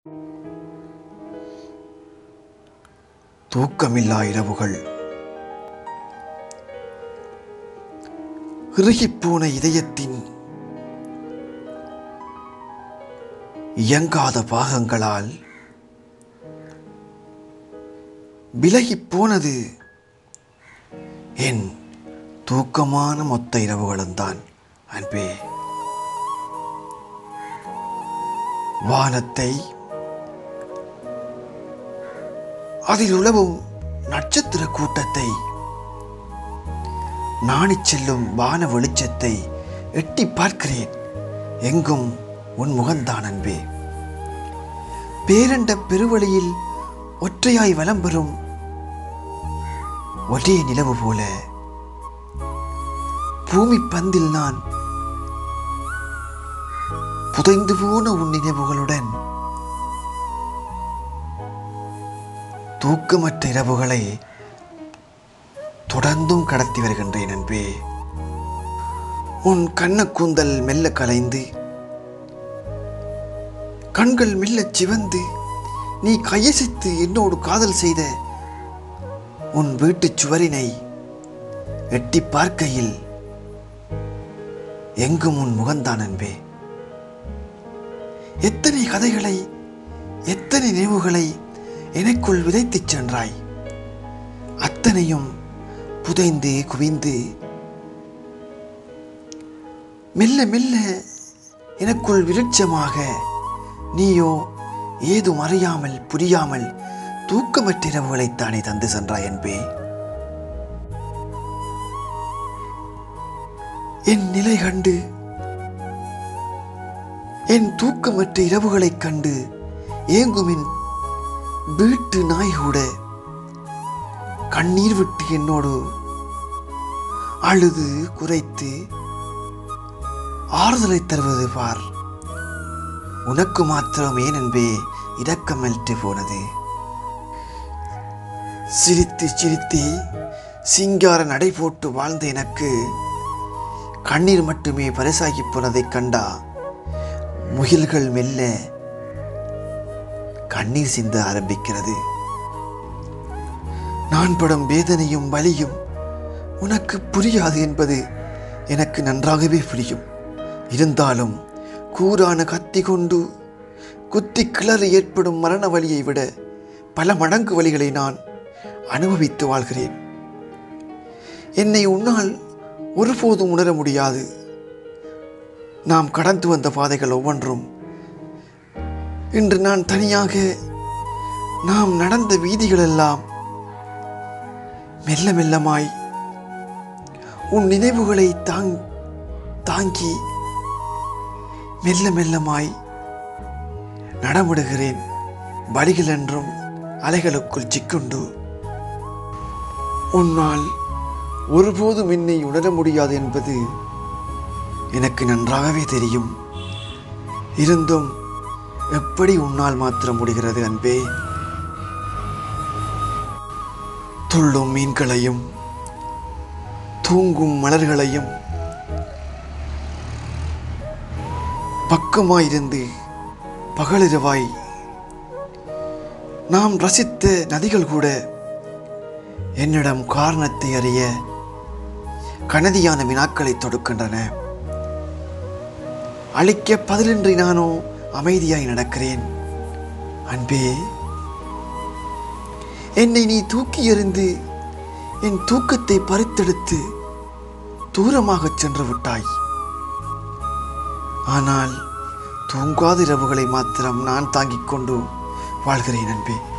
தூக்கமில்லா இரவுகள் இறுகிப்போன இதயத்தின் இயங்காத பாகங்களால் விலகிப் போனது என் தூக்கமான மொத்த இரவுகளும் தான் அன்பே வானத்தை அதில் உலவும் நட்சத்திர கூட்டத்தை நாணிச் செல்லும் வான வெளிச்சத்தை எட்டி பார்க்கிறேன் எங்கும் உன் முகந்தான் அன்பே பேரண்ட பெருவழியில் ஒற்றையாய் வலம் பெறும் ஒரே நிலவு போல பூமி பந்தில் நான் புதைந்து போன உன் நினைவுகளுடன் தூக்கமற்ற இரவுகளை தொடர்ந்தும் கடத்தி வருகின்றேன் அன்பே உன் கண்ணக்கூந்தல் மெல்ல கலைந்து கண்கள் மெல்லச் சிவந்து நீ கையசைத்து என்னோடு காதல் செய்த உன் வீட்டுச் சுவரினை எட்டி பார்க்கையில் எங்கும் உன் முகந்தான் அன்பே எத்தனை கதைகளை எத்தனை நினைவுகளை எனக்குள் விதைத்துச் சென்றாய் அத்தனையும் புதைந்து குவிந்து மெல்ல மெல்ல எனக்குள் விருட்சமாக நீயோ ஏதும் அறியாமல் புரியாமல் தூக்கமற்ற இரவுகளைத்தானே தந்து சென்றாய் என்பே என் நிலை கண்டு என் தூக்கமற்ற இரவுகளைக் கண்டு ஏங்கும் என் வீட்டு நாய் கூட கண்ணீர் விட்டு என்னோடு அழுது குறைத்து ஆறுதலை தருவது பார் உனக்கு மாத்திரம் ஏன் என்பே இரக்கமற்று போனது சிரித்து சிரித்து சிங்கார நடை போட்டு வாழ்ந்த எனக்கு கண்ணீர் மட்டுமே பரிசாகி போனதைக் கண்டா முகில்கள் மெல்ல கண்ணீர் சிந்த ஆரம்பிக்கிறது நான் படும் வேதனையும் வலியும் உனக்கு புரியாது என்பது எனக்கு நன்றாகவே புரியும் இருந்தாலும் கூரான கத்தி கொண்டு குத்தி கிளறி ஏற்படும் மரண வலியை விட பல மடங்கு வலிகளை நான் அனுபவித்து வாழ்கிறேன் என்னை உன்னால் ஒருபோதும் உணர முடியாது நாம் கடந்து வந்த பாதைகள் ஒவ்வொன்றும் இன்று நான் தனியாக நாம் நடந்த வீதிகளெல்லாம் மெல்ல மெல்லமாய் உன் நினைவுகளை தாங் தாங்கி மெல்ல மெல்லமாய் நடமிடுகிறேன் வழிகள் என்றும் அலைகளுக்குள் சிக்குண்டு உன்னால் ஒருபோதும் என்னை உணர முடியாது என்பது எனக்கு நன்றாகவே தெரியும் இருந்தும் எப்படி உன்னால் மாத்திரம் முடிகிறது அன்பே துள்ளும் மீன்களையும் தூங்கும் மலர்களையும் பக்கமாயிருந்து பகலிரவாய் நாம் ரசித்த நதிகள் கூட என்னிடம் காரணத்தை அறிய கனதியான வினாக்களை தொடுக்கின்றன அழிக்க பதிலின்றி நானோ அமைதியாய் நடக்கிறேன் அன்பே என்னை நீ தூக்கி எறிந்து என் தூக்கத்தை பறித்தெடுத்து தூரமாகச் சென்று விட்டாய் ஆனால் தூங்காத இரவுகளை மாத்திரம் நான் தாங்கிக் கொண்டு வாழ்கிறேன் அன்பே